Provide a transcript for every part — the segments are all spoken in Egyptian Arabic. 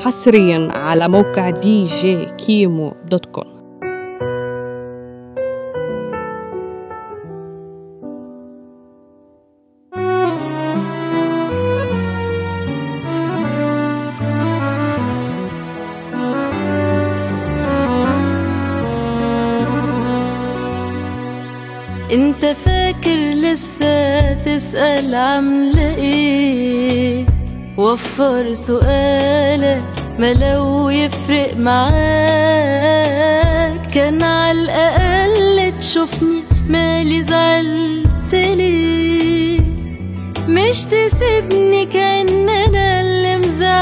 حصريا على موقع دي جي كيمو دوت كوم انت فاكر لسه تسأل عاملة ايه وفر سؤالك ما لو يفرق معاك كان على الأقل تشوفني مالي زعلت ليه مش تسيبني كأن أنا اللي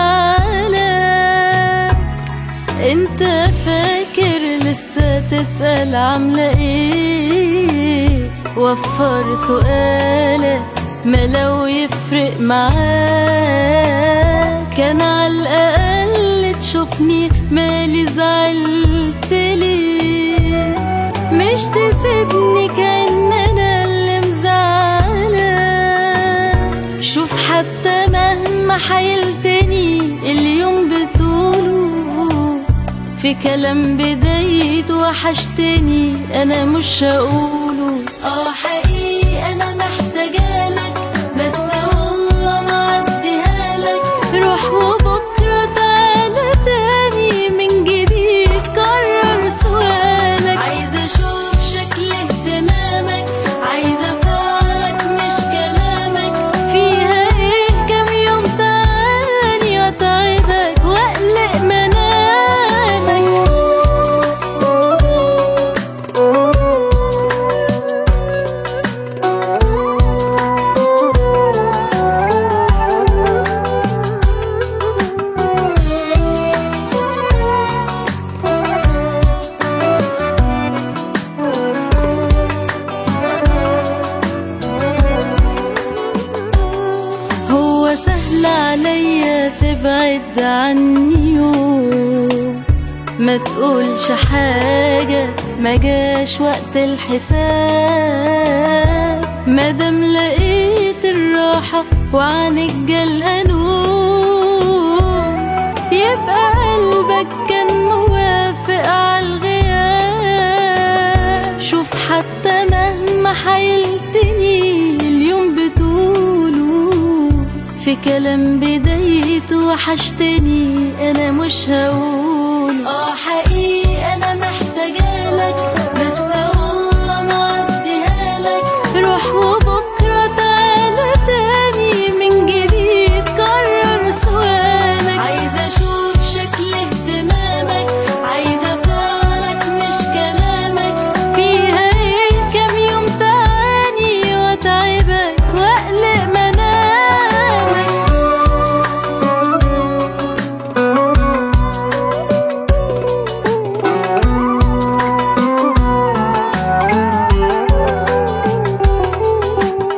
مزعلك انت فاكر لسه تسأل عاملة ايه وفر سؤالك ما لو يفرق معاك كان على الأقل تشوفني مالي زعلت ليه مش تسيبني كأن أنا اللي مزعلك شوف حتى مهما حيلتني اليوم بطوله في كلام بدايته وحشتني أنا مش هقوله اه حقيقي أنا محتاجالك بس والله ما عديها لك روح وبكرة تعالى تاني من جديد كرر سؤالك عايزة أشوف شكل اهتمامك عايزة أفعلك مش كلامك فيها إيه كام يوم تعاني وأتعبك وأقلق منامك هو سهل عليا تبعد عني يوم ما تقولش حاجة ما جاش وقت الحساب مادام لقيت الراحة وعنك جالها نوم يبقى قلبك كان موافق عالغياب شوف حتى مهما حيلتني اليوم بطوله في كلام بدايته وحشتني انا مش هقول اه حقيقي انا محتاجالك بس والله ما عديها لك روح وبكره تعالى تاني من جديد كرر سؤالك عايزه اشوف شكل اهتمامك عايزه افعلك مش كلامك فيها ايه كام يوم تاني واتعبك واقلق منامك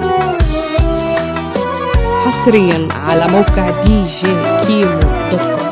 حصريا على موقع دي جي كيمو دوت كوم